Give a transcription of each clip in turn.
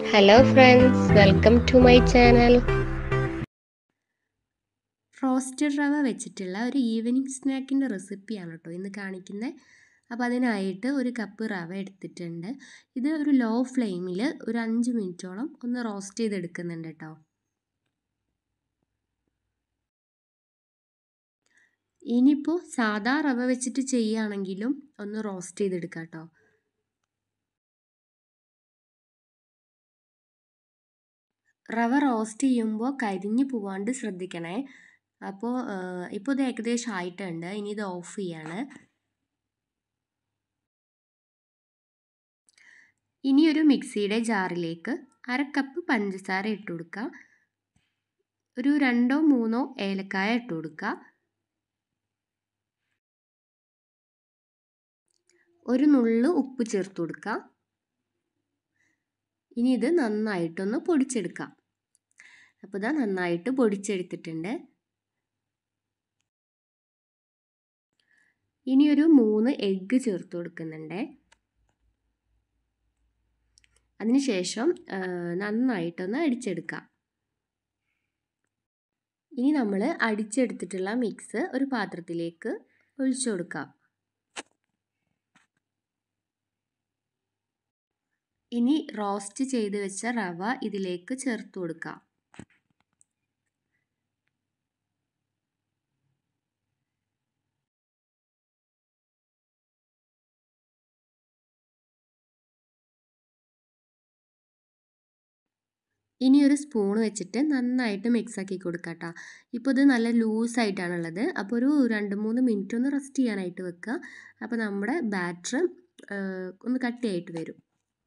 hello friends welcome to my channel roasted rava വെച്ചിട്ടുള്ള ഒരു evening സ്നാക്കിൻ്റെ റെസിപ്പിയാണ് കേട്ടോ ഇന്ന് കാണിക്കുന്നത് അപ്പോൾ അതിനായിട്ട് ഒരു കപ്പ് റവ എടുത്തിട്ടുണ്ട് ഇത് ഒരു ലോ ഫ്ലെയിമിൽ ഒരു അഞ്ച് മിനിറ്റോളം ഒന്ന് റോസ്റ്റ് ചെയ്തെടുക്കുന്നുണ്ട് കേട്ടോ ഇനിയിപ്പോൾ സാധാ റവ വെച്ചിട്ട് ചെയ്യുകയാണെങ്കിലും ഒന്ന് റോസ്റ്റ് ചെയ്തെടുക്കാം കേട്ടോ റവ റോസ്റ്റ് ചെയ്യുമ്പോൾ കരിഞ്ഞു പോവാണ്ട് ശ്രദ്ധിക്കണേ അപ്പോൾ ഇപ്പോൾ ഇത് ഏകദേശം ആയിട്ടുണ്ട് ഇനി ഇത് ഓഫ് ചെയ്യാണ് ഇനി ഒരു മിക്സിയുടെ ജാറിലേക്ക് അര കപ്പ് പഞ്ചസാര ഇട്ട് കൊടുക്കുക ഒരു രണ്ടോ മൂന്നോ ഏലക്കായ ഇട്ട് കൊടുക്കുക ഒരു നുള്ളു ഉപ്പ് ചേർത്ത് കൊടുക്കുക ഇനി ഇത് നന്നായിട്ടൊന്ന് പൊടിച്ചെടുക്കാം അപ്പോൾ ഇതാ നന്നായിട്ട് പൊടിച്ചെടുത്തിട്ടുണ്ട് ഇനി ഒരു മൂന്ന് എഗ്ഗ് ചേർത്ത് കൊടുക്കുന്നുണ്ട് അതിനുശേഷം നന്നായിട്ടൊന്ന് അടിച്ചെടുക്കാം ഇനി നമ്മൾ അടിച്ചെടുത്തിട്ടുള്ള മിക്സ് ഒരു പാത്രത്തിലേക്ക് ഒഴിച്ചു കൊടുക്കാം ഇനി റോസ്റ്റ് ചെയ്ത് വെച്ച റവ ഇതിലേക്ക് ചേർത്ത് കൊടുക്കാം ഇനി ഒരു സ്പൂൺ വെച്ചിട്ട് നന്നായിട്ട് മിക്സ് ആക്കി കൊടുക്കാം കേട്ടോ ഇപ്പോൾ ഇത് നല്ല ലൂസായിട്ടാണുള്ളത് അപ്പോൾ ഒരു രണ്ട് മൂന്ന് മിനിറ്റ് ഒന്ന് റെസ്റ്റ് ചെയ്യാനായിട്ട് വെക്കുക അപ്പോൾ നമ്മുടെ ബാറ്റർ ഒന്ന് കട്ടിയായിട്ട് വരും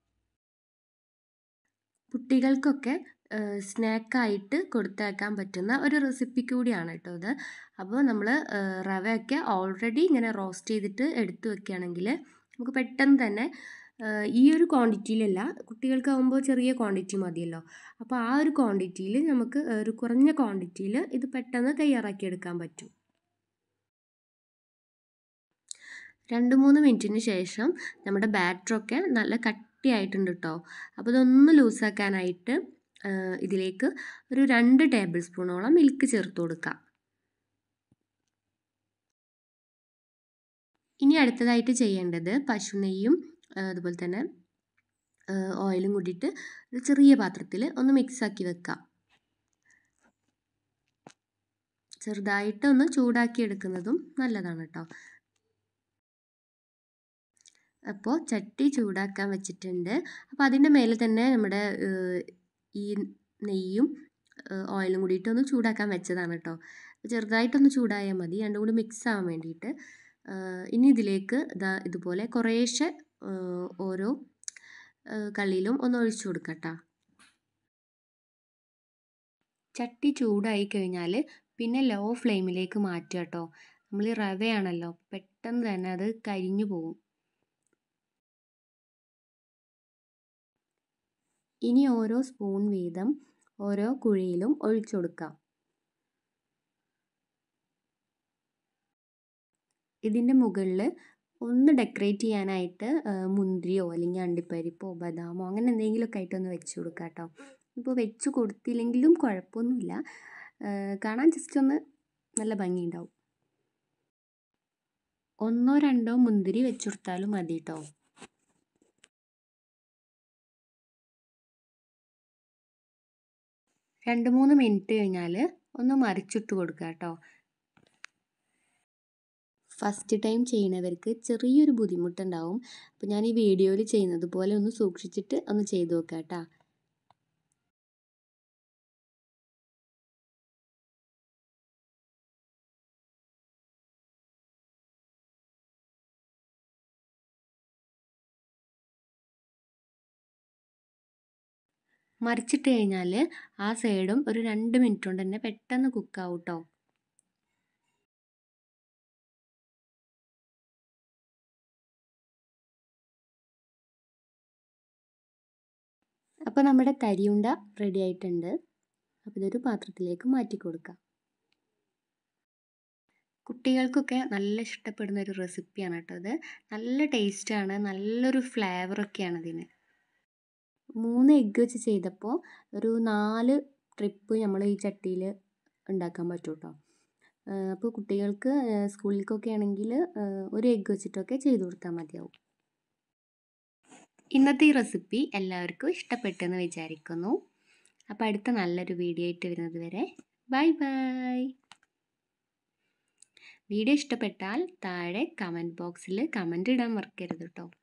കുട്ടികൾക്കൊക്കെ സ്നാക്കായിട്ട് കൊടുത്തേക്കാൻ പറ്റുന്ന ഒരു റെസിപ്പി കൂടിയാണ് കേട്ടോ ഇത് അപ്പോൾ നമ്മൾ റവയൊക്കെ ഓൾറെഡി ഇങ്ങനെ റോസ്റ്റ് ചെയ്തിട്ട് എടുത്തു വെക്കുകയാണെങ്കിൽ നമുക്ക് പെട്ടെന്ന് തന്നെ ഈ ഒരു ക്വാണ്ടിറ്റിയിലല്ല കുട്ടികൾക്കാവുമ്പോൾ ചെറിയ ക്വാണ്ടിറ്റി മതിയല്ലോ അപ്പോൾ ആ ഒരു ക്വാണ്ടിറ്റിയിൽ നമുക്ക് ഒരു കുറഞ്ഞ ക്വാണ്ടിറ്റിയിൽ ഇത് പെട്ടെന്ന് തയ്യാറാക്കി എടുക്കാൻ പറ്റും രണ്ട് മൂന്ന് മിനിറ്റിന് ശേഷം നമ്മുടെ ബാറ്ററൊക്കെ നല്ല കട്ടിയായിട്ടുണ്ട് കേട്ടോ അപ്പോൾ ഇതൊന്ന് ലൂസാക്കാനായിട്ട് ഇതിലേക്ക് ഒരു രണ്ട് ടേബിൾ സ്പൂണോളം മിൽക്ക് ചേർത്ത് കൊടുക്കാം ഇനി അടുത്തതായിട്ട് ചെയ്യേണ്ടത് പശുനെയ്യും അതുപോലെ തന്നെ ഓയിലും കൂടിയിട്ട് ഒരു ചെറിയ പാത്രത്തിൽ ഒന്ന് മിക്സാക്കി വെക്കാം ചെറുതായിട്ട് ഒന്ന് ചൂടാക്കി എടുക്കുന്നതും നല്ലതാണ് കേട്ടോ അപ്പോൾ ചട്ടി ചൂടാക്കാൻ വെച്ചിട്ടുണ്ട് അപ്പോൾ അതിൻ്റെ മേലെ തന്നെ നമ്മുടെ ഈ നെയ്യും ഓയിലും കൂടിയിട്ട് ഒന്ന് ചൂടാക്കാൻ വെച്ചതാണ് കേട്ടോ ചെറുതായിട്ടൊന്ന് ചൂടായാൽ മതി രണ്ടും കൂടി മിക്സ് ആവാൻ വേണ്ടിയിട്ട് ഇനി ഇതിലേക്ക് ഇതാ ഇതുപോലെ കുറേശ്ശെ ഓരോ കള്ളിയിലും ഒന്ന് ഒഴിച്ചു കൊടുക്കട്ടോ ചട്ടി ചൂടായി കഴിഞ്ഞാൽ പിന്നെ ലോ ഫ്ലെയിമിലേക്ക് മാറ്റുക കേട്ടോ നമ്മൾ ഈ റവയാണല്ലോ പെട്ടെന്ന് തന്നെ അത് കരിഞ്ഞു പോകും ഇനി ഓരോ സ്പൂൺ വീതം ഓരോ കുഴിയിലും ഒഴിച്ചു കൊടുക്കാം ഇതിൻ്റെ മുകളിൽ ഒന്ന് ഡെക്കറേറ്റ് ചെയ്യാനായിട്ട് മുന്തിരിയോ അല്ലെങ്കിൽ അണ്ടിപ്പരിപ്പോ ബദാമോ അങ്ങനെ എന്തെങ്കിലുമൊക്കെ ആയിട്ടൊന്ന് വെച്ച് കൊടുക്കാം കേട്ടോ ഇപ്പോൾ വെച്ച് കൊടുത്തില്ലെങ്കിലും കുഴപ്പമൊന്നുമില്ല കാണാൻ ജസ്റ്റ് ഒന്ന് നല്ല ഭംഗിയുണ്ടാവും ഒന്നോ രണ്ടോ മുന്തിരി വെച്ച് കൊടുത്താലും മതി കേട്ടോ രണ്ട് മൂന്ന് മിനിറ്റ് കഴിഞ്ഞാൽ ഒന്ന് മറിച്ചിട്ട് കൊടുക്കുക കേട്ടോ ഫസ്റ്റ് ടൈം ചെയ്യുന്നവർക്ക് ചെറിയൊരു ബുദ്ധിമുട്ടുണ്ടാവും അപ്പോൾ ഞാൻ ഈ വീഡിയോയിൽ ചെയ്യുന്നത് പോലെ ഒന്ന് സൂക്ഷിച്ചിട്ട് ഒന്ന് ചെയ്ത് നോക്കുക കേട്ടോ മറിച്ചിട്ട് കഴിഞ്ഞാൽ ആ സൈഡും ഒരു രണ്ട് മിനിറ്റ് കൊണ്ട് തന്നെ പെട്ടെന്ന് കുക്കാവും കേട്ടോ അപ്പോൾ നമ്മുടെ തരിയുണ്ട റെഡി ആയിട്ടുണ്ട് അപ്പോൾ ഇതൊരു പാത്രത്തിലേക്ക് മാറ്റി കൊടുക്കാം കുട്ടികൾക്കൊക്കെ നല്ല ഇഷ്ടപ്പെടുന്ന ഒരു റെസിപ്പിയാണ് കേട്ടോ ഇത് നല്ല ടേസ്റ്റാണ് നല്ലൊരു ഫ്ലേവറൊക്കെയാണ് ഇതിന് മൂന്ന് എഗ്ഗ് വെച്ച് ചെയ്തപ്പോൾ ഒരു നാല് ട്രിപ്പ് നമ്മൾ ഈ ചട്ടിയിൽ ഉണ്ടാക്കാൻ പറ്റും കേട്ടോ അപ്പോൾ കുട്ടികൾക്ക് സ്കൂളിലേക്കൊക്കെ ആണെങ്കിൽ ഒരു എഗ്ഗ് വെച്ചിട്ടൊക്കെ ചെയ്ത് കൊടുത്താൽ മതിയാവും ഇന്നത്തെ ഈ റെസിപ്പി എല്ലാവർക്കും ഇഷ്ടപ്പെട്ടെന്ന് വിചാരിക്കുന്നു അപ്പോൾ അടുത്ത നല്ലൊരു വീഡിയോ ആയിട്ട് വരുന്നത് വരെ ബൈ ബൈ വീഡിയോ ഇഷ്ടപ്പെട്ടാൽ താഴെ കമൻറ്റ് ബോക്സിൽ കമൻറ്റ് ഇടാൻ മറക്കരുത് കേട്ടോ